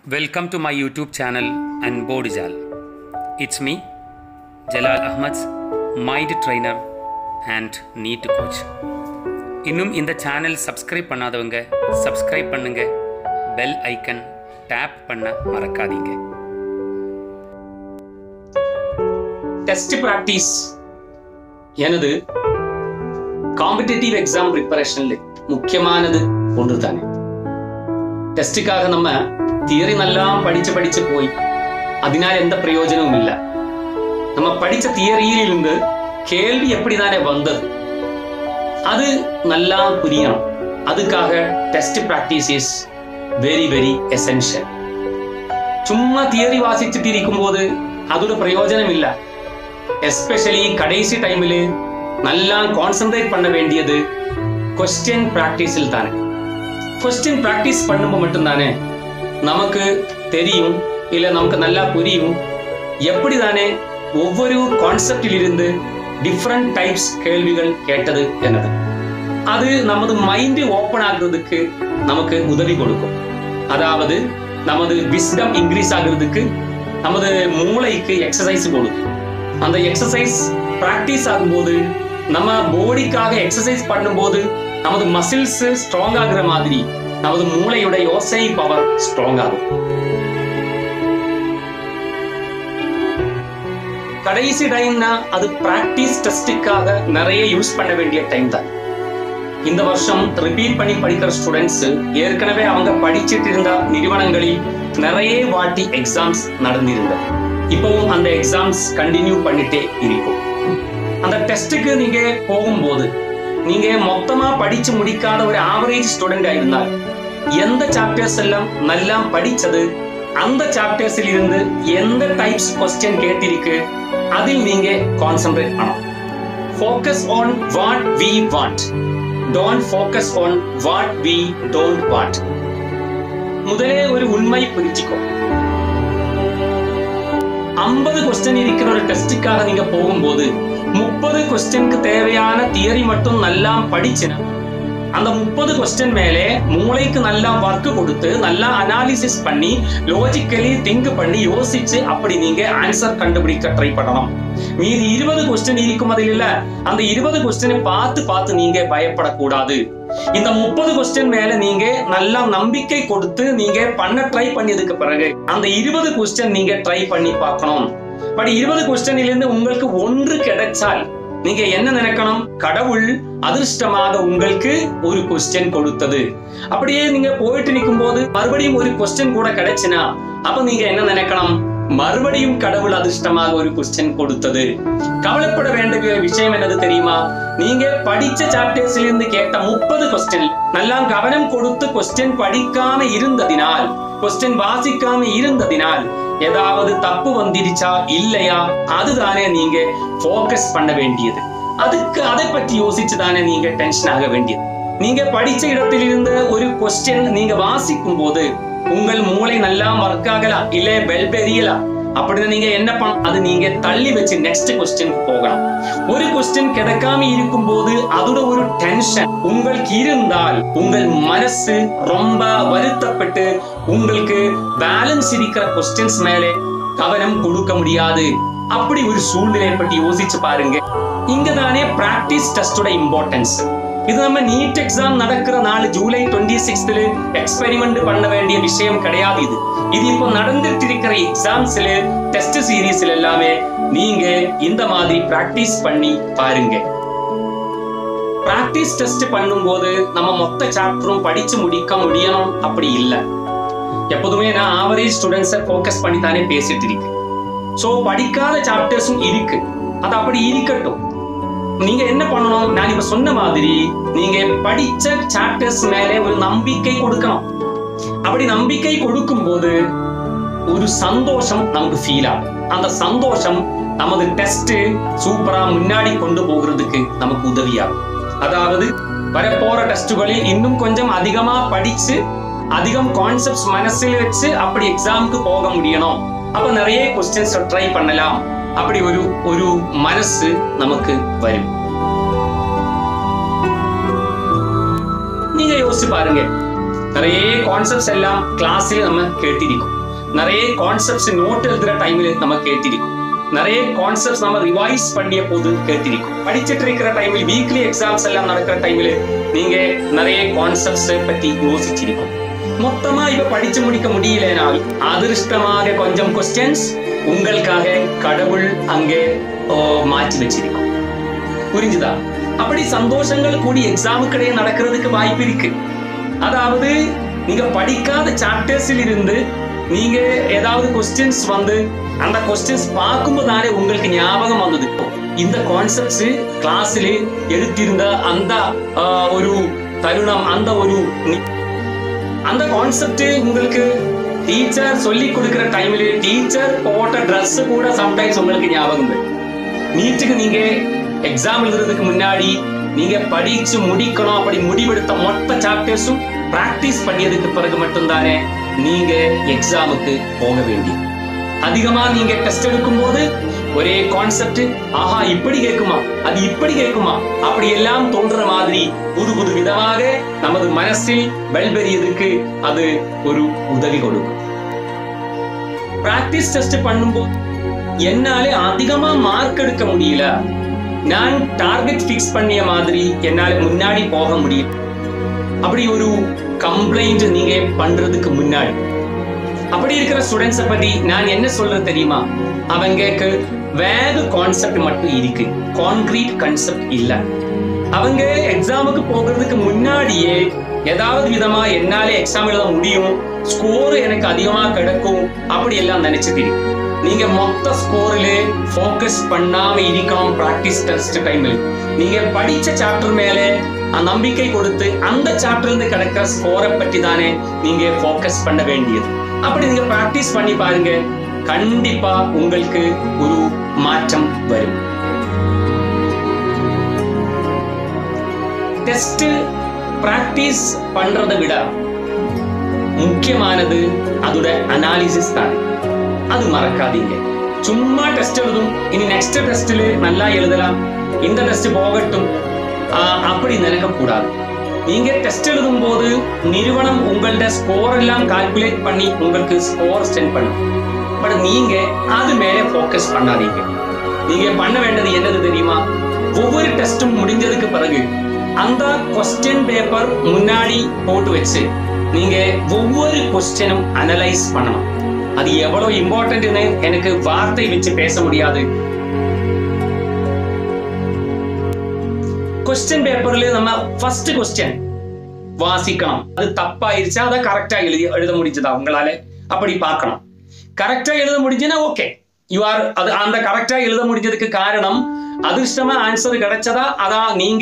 Welcome to my YouTube channel and Bodijal. It's me, Jalal Ahmad's mind trainer and NEET coach. இன்னும் இந்த channel subscribe பண்ணாதவங்க subscribe பண்ணுங்க bell icon tap பண்ண மறக்காதீங்க test practice எனது competitive exam ப்ரிப்பரேஷன்ல முக்கியமானது ஒன்று தானே ടെസ്റ്റുക്കാக നമ്മ തിയറി നല്ലാം പഠിച്ച് പഠിച്ച് പോയി അതിനാൽ എന്താ പ്രയോജനവും ഇല്ല നമ്മ പഠിച്ച തിയറിയിൽ നിന്ന് കേൾവി എപ്പിടിതാനே വന്നത് அது நல்லா புரியணும் அதுக்காக test practice is very very essential சும்மா தியറി வாசிச்சுட்டு இருக்கும்போது அதோட பிரயோஜனம் இல்ல எஸ்பெஷலி கடைசி டைமில் நல்லா கான்சென்ட்ரேட் பண்ண வேண்டியது கொஸ்டின் பிராக்டிஸில் தானே கொஸ்டின் பிராக்டிஸ் பண்ணும்போது மட்டும்தானே நமக்கு தெரியும் இல்ல நமக்கு நல்லா புரியும் எப்படி தானே ஒவ்வொரு கான்செப்டில் இருந்து டிஃப்ரெண்ட் டைப்ஸ் கேள்விகள் கேட்டது என்னது அது நமது மைண்ட் ஓப்பன் ஆகுறதுக்கு நமக்கு உதவி கொடுக்கும் அதாவது நமது விஸ்டம் இன்க்ரீஸ் ஆகுறதுக்கு நமது மூளைக்கு எக்ஸசைஸ் கொடுக்கும் அந்த எக்ஸசைஸ் பிராக்டிஸ் ஆகும்போது நம்ம பாடிக்காக எக்ஸசைஸ் பண்ணும்போது நமது மசில்ஸ் ஸ்ட்ராங் ஆகுற மாதிரி நமது மூளையோட யோசனை பவர் ஸ்ட்ராங் ஆகும் கடைசி டைம்னா அது பிராக்டிஸ் டெஸ்டுக்காக நிறைய யூஸ் பண்ண வேண்டிய டைம் தான் இந்த வருஷம் ரிப்பீட் பண்ணி படிக்கிற ஸ்டூடெண்ட்ஸ் ஏற்கனவே அவங்க படிச்சிட்டு இருந்த நிறுவனங்களில் நிறைய வாட்டி எக்ஸாம்ஸ் நடந்திருந்தது இப்பவும் அந்த எக்ஸாம்ஸ் கண்டினியூ பண்ணிட்டே இருக்கும் அந்த டெஸ்ட்டுக்கு நீங்க போகும்போது நீங்க மொத்தமா படிச்சு முடிக்காத ஒரு ஆவரேஜ் ஸ்டூடெண்டா இருந்தால் எந்த சாப்டர்ஸ் எல்லாம் நல்லா படிச்சது அந்த சாப்டர்ஸில் இருந்து எந்த டைப்ஸ் கொஸ்டின் கேட்டிருக்கு அதில் நீங்க கான்சென்ட்ரேட் பண்ணணும் focus on what we want don't focus on what we don't want முதலே ஒரு உண்மை புரிஞ்சுக்கோ ஐம்பது கொஸ்டின் இருக்கிற ஒரு டெஸ்டுக்காக நீங்க போகும்போது முப்பது கொஸ்டினுக்கு தேவையான தியரி மட்டும் நல்லா படிச்சுனா அந்த முப்பது கொஸ்டின் மேலே மூளைக்கு நல்லா ஒர்க் கொடுத்து நல்லா அனாலிசிஸ் பண்ணி லாஜிக்கலி திங்க் பண்ணி யோசிச்சு அப்படி நீங்க ஆன்சர் கண்டுபிடிக்க ட்ரை பண்ணணும் மீதி இருபது கொஸ்டின் இருக்கும் அதில் இல்ல அந்த இருபது கொஸ்டினை பார்த்து பார்த்து நீங்க பயப்படக்கூடாது இந்த முப்பது கொஸ்டின் மேல நீங்க நல்லா நம்பிக்கை கொடுத்து நீங்க பண்ண ட்ரை பண்ணியதுக்கு பிறகு அந்த இருபது கொஸ்டின் நீங்க ட்ரை பண்ணி பார்க்கணும் பட் இருபது கொஸ்டினில் இருந்து உங்களுக்கு ஒன்று கிடைச்சால் நீங்க என்ன நினைக்கணும் கடவுள் அதிர்ஷ்டமாக உங்களுக்கு ஒரு கொஸ்டின் கொடுத்தது அப்படியே நீங்க போயிட்டு நிற்கும் போது மறுபடியும் ஒரு கொஸ்டின் கூட கிடைச்சுனா அப்ப நீங்க என்ன நினைக்கணும் மறுபடியும் கடவுள் அதிர்ஷ்டமாக ஒரு கொஸ்டின் கொடுத்தது கவலைப்பட வேண்டிய விஷயம் என்னது தெரியுமா நீங்க படிச்ச சாப்டர்ஸ்ல இருந்து கேட்ட முப்பது கொஸ்டின் நல்லா கவனம் கொடுத்து கொஸ்டின் படிக்காம இருந்ததினால் கொஸ்டின் வாசிக்காம இருந்ததினால் ஏதாவது தப்பு வந்துடுச்சா இல்லையா அதுதானே நீங்க போக்கஸ் பண்ண வேண்டியது அதுக்கு அதை பற்றி யோசிச்சு தானே நீங்க டென்ஷன் ஆக வேண்டியது நீங்க படிச்ச இடத்தில் இருந்த ஒரு கொஸ்டின் நீங்க வாசிக்கும் போது உங்கள் மூளை நல்லா ஒர்க் ஆகலாம் இல்ல பெல் பெரியலாம் அப்படின்னு நீங்க என்ன பண்ண அது நீங்க தள்ளி வச்சு நெக்ஸ்ட் கொஸ்டின் போகலாம் ஒரு கொஸ்டின் கிடைக்காம இருக்கும் போது அதோட ஒரு டென்ஷன் உங்களுக்கு இருந்தால் உங்கள் மனசு ரொம்ப வருத்தப்பட்டு உங்களுக்கு பேலன்ஸ் இருக்கிற கொஸ்டின்ஸ் மேலே கவனம் கொடுக்க முடியாது அப்படி ஒரு சூழ்நிலை பற்றி யோசிச்சு பாருங்க இங்க தானே பிராக்டிஸ் டெஸ்டோட இம்பார்ட்டன்ஸ் இது நம்ம நீட் எக்ஸாம் நடக்கிற நாள் ஜூலை டுவெண்ட்டி சிக்ஸ்த்ல எக்ஸ்பெரிமெண்ட் பண்ண வேண்டிய விஷயம் கிடையாது இது இது இப்போ நடந்துட்டு இருக்கிற எக்ஸாம்ஸ்ல டெஸ்ட் சீரீஸ்ல எல்லாமே நீங்க இந்த மாதிரி பிராக்டிஸ் பண்ணி பாருங்க பிராக்டிஸ் டெஸ்ட் பண்ணும்போது நம்ம மொத்த சாப்டரும் படிச்சு முடிக்க முடியணும் அப்படி இல்லை எப்போதுமே நான் ஆவரேஜ் ஸ்டூடெண்ட்ஸை ஃபோக்கஸ் பண்ணி தானே பேசிட்டு இருக்கேன் ஸோ படிக்காத சாப்டர்ஸும் இருக்கு அது அப்படி இருக்கட்டும் நீங்க என்ன பண்ணணும் நான் இப்ப சொன்ன மாதிரி நீங்க படிச்ச சாப்டர்ஸ் மேலே ஒரு நம்பிக்கை கொடுக்கணும் அப்படி நம்பிக்கை கொடுக்கும் போது ஒரு சந்தோஷம் நமக்கு ஃபீல் ஆகும் அந்த சந்தோஷம் நமது டெஸ்ட் சூப்பரா முன்னாடி கொண்டு போகிறதுக்கு நமக்கு உதவியாகும் அதாவது வரப்போற டெஸ்டுகளில் இன்னும் கொஞ்சம் அதிகமா படிச்சு அதிகம் கான்செப்ட்ஸ் மனசில் வச்சு அப்படி எக்ஸாமுக்கு போக முடியணும் அப்ப நிறைய கொஸ்டின்ஸ் ட்ரை பண்ணலாம் அப்படி ஒரு ஒரு மனசு நமக்கு வரும் நீங்க யோசிச்சு பாருங்க நிறைய கான்செப்ட்ஸ் எல்லாம் கிளாஸ்ல நம்ம கேட்டிருக்கோம் நிறைய கான்செப்ட்ஸ் நோட் எழுதுற டைம்ல நம்ம கேட்டிருக்கோம் நிறைய கான்செப்ட்ஸ் நம்ம ரிவைஸ் பண்ணிய போது கேட்டிருக்கோம் படிச்சிட்டு இருக்கிற டைமில் வீக்லி எக்ஸாம்ஸ் எல்லாம் நடக்கிற டைம்ல நீங்க நிறைய கான்செப்ட்ஸ் பத்தி யோசிச்சிருக்கோம் மொத்தமா இப்ப படிச்சு முடிக்க முடியலனால் அதிர்ஷ்டமாக கொஞ்சம் கொஸ்டின்ஸ் உங்களுக்காக கடவுள் அங்கே ஓ, மாற்றி வச்சிருக்கோம் புரிஞ்சுதா அப்படி சந்தோஷங்கள் கூடி எக்ஸாமுக்கிடையே நடக்கிறதுக்கு வாய்ப்பு இருக்கு அதாவது நீங்க படிக்காத சாப்டர்ஸில் இருந்து நீங்க ஏதாவது கொஸ்டின்ஸ் வந்து அந்த கொஸ்டின்ஸ் பார்க்கும்போது தானே உங்களுக்கு ஞாபகம் வந்தது இந்த கான்செப்ட்ஸ் கிளாஸ்ல எடுத்திருந்த அந்த ஆஹ், ஒரு தருணம் அந்த ஒரு நி- அந்த கான்செப்ட் உங்களுக்கு டீச்சர் சொல்லி கொடுக்கிற டைம்ல டீச்சர் போட்ட Dress கூட சம்டைம்ஸ் உங்களுக்கு ஞாபகம் வரும் நீட்டுக்கு நீங்க எக்ஸாம் எழுதுறதுக்கு முன்னாடி நீங்க படிச்சு முடிக்கணும் அப்படி முடிவெடுத்த மொத்த சாப்டர்ஸும் பிராக்டிஸ் பண்ணியதுக்கு பிறகு மட்டும்தானே நீங்க எக்ஸாமுக்கு போக வேண்டியது அதிகமா நீங்க டெஸ்ட் எடுக்கும் போது ஒரே கான்செப்ட் ஆஹா இப்படி கேட்குமா அது இப்படி கேட்குமா அப்படி எல்லாம் தோன்ற மாதிரி புது புது விதமாக நமது மனசில் வெல்பெறியதுக்கு அது ஒரு உதவி கொடுக்கும் பிராக்டிஸ் டெஸ்ட் பண்ணும்போது என்னாலே அதிகமா மார்க் எடுக்க முடியல நான் டார்கெட் ஃபிக்ஸ் பண்ணிய மாதிரி என்னால முன்னாடி போக முடியும் அப்படி ஒரு கம்ப்ளைண்ட் நீங்க பண்றதுக்கு முன்னாடி அப்படி இருக்கிற ஸ்டூடெண்ட்ஸை பத்தி நான் என்ன சொல்றது தெரியுமா அவங்களுக்கு வேக கான்செப்ட் மட்டும் இருக்கு கான்கிரீட் கான்செப்ட் இல்ல அவங்க எக்ஸாமுக்கு போகிறதுக்கு முன்னாடியே ஏதாவது விதமா என்னால எக்ஸாம் எழுத முடியும் ஸ்கோர் எனக்கு அதிகமா கிடைக்கும் அப்படி எல்லாம் நினைச்சிட்டு நீங்க மொத்த ஸ்கோர்ல ஃபோக்கஸ் பண்ணாம இருக்கணும் பிராக்டிஸ் டெஸ்ட் டைம்ல நீங்க படிச்ச சாப்டர் மேல அஹ், நம்பிக்கை கொடுத்து அந்த சாப்டர்ல இருந்து கிடைக்கிற ஸ்கோரை பற்றி தானே நீங்க ஃபோக்கஸ் பண்ண வேண்டியது அப்படி நீங்க பிராக்டிஸ் பண்ணி பாருங்க கண்டிப்பா உங்களுக்கு ஒரு மாற்றம் வரும் டெஸ்ட் பிராக்டிஸ் பண்றதை விட முக்கியமானது அதோட அனாலிசிஸ் தான் அது மறக்காதீங்க சும்மா டெஸ்ட் எழுதும் இனி நெக்ஸ்ட் டெஸ்ட்ல நல்லா எழுதலாம் இந்த டெஸ்ட் போகட்டும் ஆஹ், அப்படி நினைக்க கூடாது நீங்க டெஸ்ட் எழுதும் போது நிறுவனம் உங்கள்ட்ட ஸ்கோர் எல்லாம் கால்குலேட் பண்ணி உங்களுக்கு ஸ்கோர் சென்ட் பண்ணும் பட் நீங்க அது மேல ஃபோக்கஸ் பண்ணாதீங்க நீங்க பண்ண வேண்டியது என்னது தெரியுமா ஒவ்வொரு டெஸ்டும் முடிஞ்சதுக்கு பிறகு அந்த கொஸ்டின் பேப்பர் முன்னாடி போட்டு வச்சு நீங்க ஒவ்வொரு கொஸ்டினும் அனலைஸ் பண்ணணும் அது எவ்வளவு இம்பார்ட்டன்ட்னு எனக்கு வார்த்தை வச்சு பேச முடியாது கொஸ்டின் பேப்பர்ல நம்ம ஃபர்ஸ்ட் கொஸ்டின் வாசிக்கணும் அது தப்பாயிருச்சா அதை கரெக்டா எழுதி எழுத முடிஞ்சதா உங்களால அப்படி பார்க்கணும் கரெக்டா எழுத முடிஞ்சுன்னா ஓகே யூ ஆர் அது அந்த கரெக்டா எழுத முடிஞ்சதுக்கு காரணம் அதிர்ஷ்டமா ஆன்சர் கிடைச்சதா அதான் நீங்க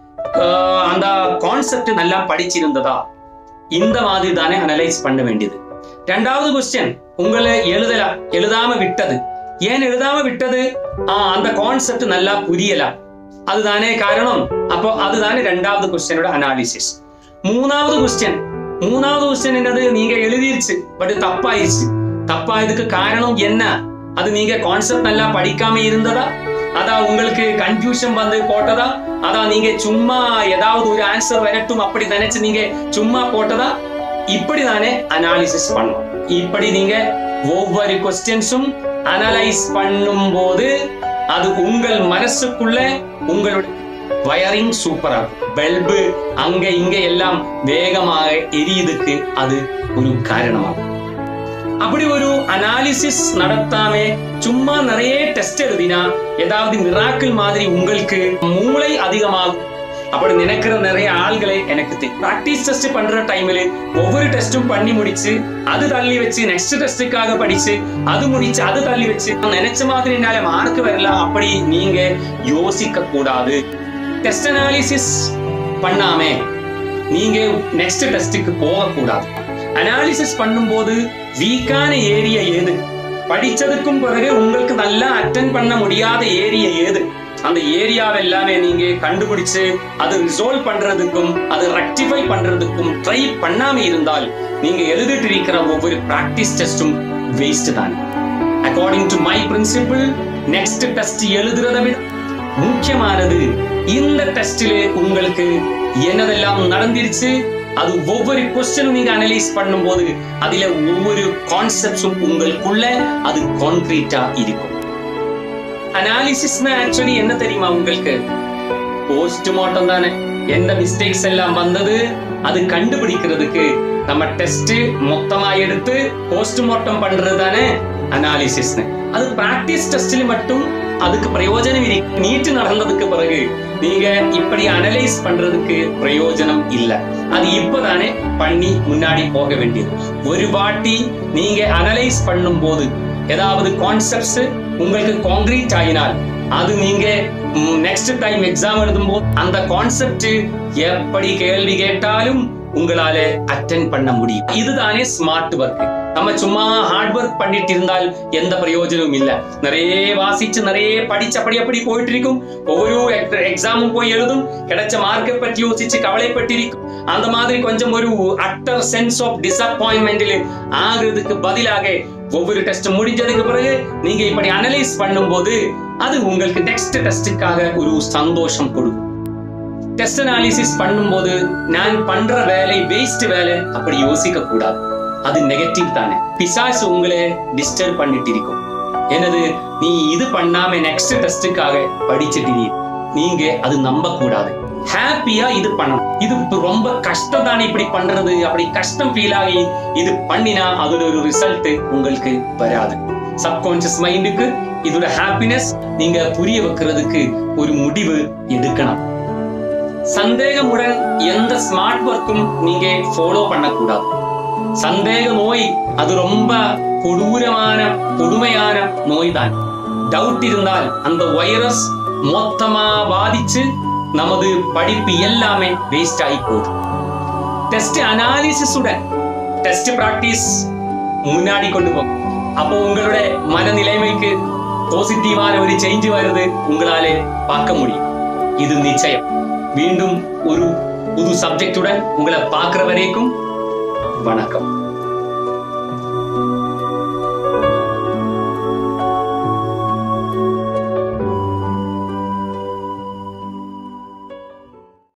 ஆஹ், அந்த கான்செப்ட் நல்லா படிச்சிருந்ததா இந்த மாதிரி தானே அனலைஸ் பண்ண வேண்டியது ரெண்டாவது கொஸ்டின் உங்களை எழுதல எழுதாம விட்டது ஏன் எழுதாம விட்டது ஆஹ், அந்த கான்செப்ட் நல்லா புரியல அதுதானே காரணம் அப்போ அதுதானே ரெண்டாவது கொஸ்டினோட அனாலிசிஸ் மூணாவது கொஸ்டின் மூணாவது கொஸ்டின் என்னது நீங்க எழுதிருச்சு பட் தப்பாயிருச்சு தப்பாயதுக்கு காரணம் என்ன அது நீங்க கான்செப்ட் நல்லா படிக்காம இருந்ததா அதான் உங்களுக்கு கன்ஃபியூஷன் வந்து போட்டதா அதான் நீங்க சும்மா ஏதாவது ஒரு ஆன்சர் வரட்டும் அப்படி நினைச்சு நீங்க சும்மா போட்டதா இப்படி தானே அனாலிசிஸ் பண்ணணும் இப்படி நீங்க ஒவ்வொரு கொஸ்டின்ஸும் அனலைஸ் பண்ணும் போது அது உங்கள் மனசுக்குள்ள உங்களுடைய வயரிங் சூப்பரா பல்பு அங்க இங்க எல்லாம் வேகமாக எரியுதுக்கு அது ஒரு காரணமாகும் அப்படி ஒரு அனாலிசிஸ் நடத்தாம சும்மா நிறைய டெஸ்ட் எழுதினா ஏதாவது மிராக்கிள் மாதிரி உங்களுக்கு மூளை அதிகமாகும் அப்படி நினைக்கிற நிறைய ஆள்களை எனக்கு தெரியும் ப்ராக்டிஸ் டெஸ்ட் பண்ற டைம்ல ஒவ்வொரு டெஸ்டும் பண்ணி முடிச்சு அது தள்ளி வச்சு நெக்ஸ்ட் டெஸ்ட்டுக்காக படிச்சு அது முடிச்சு அது தள்ளி வச்சு நான் நினைச்ச மாதிரி என்னால மார்க் வரல அப்படி நீங்க யோசிக்க கூடாது டெஸ்ட் அனாலிசிஸ் பண்ணாம நீங்க நெக்ஸ்ட் டெஸ்ட்டுக்கு போக கூடாது அனாலிசிஸ் பண்ணும்போது வீக்கான ஏரியா ஏது படிச்சதுக்கும் பிறகு உங்களுக்கு நல்லா அட்டன் பண்ண முடியாத ஏரியா ஏது அந்த ஏரியாவை எல்லாமே நீங்க கண்டுபிடிச்சு அது ரிசால்வ் பண்றதுக்கும் அது ரெக்டிஃபை பண்றதுக்கும் ட்ரை பண்ணாம இருந்தால் நீங்க எழுதிட்டு இருக்கிற ஒவ்வொரு பிராக்டிஸ் டெஸ்டும் வேஸ்ட் தான் according to my principle next test எழுதுறதை விட முக்கியமானது இந்த டெஸ்டிலே உங்களுக்கு என்னதெல்லாம் நடந்துருச்சு அது ஒவ்வொரு கொஸ்டினும் நீங்க அனலைஸ் பண்ணும்போது அதுல ஒவ்வொரு கான்செப்ட்ஸும் உங்களுக்குள்ள அது கான்கிரீட்டா இருக்கும் அனாலிசிஸ்னா ஆக்சுவலி என்ன தெரியுமா உங்களுக்கு போஸ்ட்மார்ட்டம் தானே எந்த மிஸ்டேக்ஸ் எல்லாம் வந்தது அது கண்டுபிடிக்கிறதுக்கு நம்ம டெஸ்ட் மொத்தமா எடுத்து போஸ்ட்மார்ட்டம் பண்றது தானே அனாலிசிஸ்னு அது பிராக்டிஸ் டெஸ்ட்ல மட்டும் அதுக்கு பிரயோஜனம் இருக்கு நீட்டு நடந்ததுக்கு பிறகு நீங்க இப்படி அனலைஸ் பண்றதுக்கு பிரயோஜனம் இல்ல அது இப்பதானே பண்ணி முன்னாடி போக வேண்டியது ஒரு வாட்டி நீங்க அனலைஸ் பண்ணும் போது ஏதாவது கான்செப்ட்ஸ் உங்களுக்கு காங்கிரீட் ஆகினால் அது நீங்க நெக்ஸ்ட் டைம் எக்ஸாம் எழுதும் போது அந்த கான்செப்ட் எப்படி கேள்வி கேட்டாலும் உங்களால அட்டென்ட் பண்ண முடியும் இதுதானே ஸ்மார்ட் ஒர்க் நம்ம சும்மா ஹார்ட் ஒர்க் பண்ணிட்டு இருந்தால் எந்த பிரயோஜனமும் இல்ல நிறைய வாசிச்சு நிறைய படிச்சு அப்படி அப்படி போயிட்டு இருக்கும் ஒவ்வொரு எக்ஸாமும் போய் எழுதும் கிடைச்ச மார்க்கை பற்றி யோசிச்சு கவலைப்பட்டிருக்கும் அந்த மாதிரி கொஞ்சம் ஒரு அட்டர் சென்ஸ் ஆஃப் டிசப்பாயின்மெண்டில் ஆகுறதுக்கு பதிலாக ஒவ்வொரு டெஸ்ட் முடிஞ்சதுக்கு பிறகு நீங்க இப்படி அனலைஸ் பண்ணும்போது அது உங்களுக்கு நெக்ஸ்ட் டெஸ்டுக்காக ஒரு சந்தோஷம் கொடுக்கும் டெஸ்ட் அனாலிசிஸ் பண்ணும்போது நான் பண்ற வேலை வேஸ்ட் வேலை அப்படி யோசிக்க கூடாது அது நெகட்டிவ் தானே பிசாசு உங்களை டிஸ்டர்ப் பண்ணிட்டு இருக்கும் எனது நீ இது பண்ணாம நெக்ஸ்ட் டெஸ்டுக்காக படிச்சிட்டு நீங்க அது நம்ப கூடாது ஹாப்பியா இது பண்ணணும் இது இப்ப ரொம்ப கஷ்டம் தானே இப்படி பண்றது அப்படி கஷ்டம் ஃபீல் ஆகி இது பண்ணினா அதோட ஒரு ரிசல்ட் உங்களுக்கு வராது சப்கான்சியஸ் மைண்டுக்கு இதோட ஹாப்பினஸ் நீங்க புரிய வைக்கிறதுக்கு ஒரு முடிவு எடுக்கணும் சந்தேகமுடன் எந்த ஸ்மார்ட் ஒர்க்கும் நீங்க ஃபாலோ பண்ணக்கூடாது சந்தேக நோய் அது ரொம்ப கொடூரமான கொடுமையான நோய் தான் டவுட் இருந்தால் அந்த வைரஸ் மொத்தமா பாதிச்சு நமது படிப்பு எல்லாமே வேஸ்ட் ஆகி போகுது டெஸ்ட் அனாலிசிஸுடன் டெஸ்ட் பிராக்டிஸ் முன்னாடி கொண்டு போகும் அப்போ உங்களோட மனநிலைமைக்கு பாசிட்டிவான ஒரு சேஞ்ச் வருது உங்களாலே பார்க்க முடியும் இது நிச்சயம் மீண்டும் ஒரு புது சப்ஜெக்டுடன் உங்களை பார்க்கிற வரைக்கும் வணக்கம்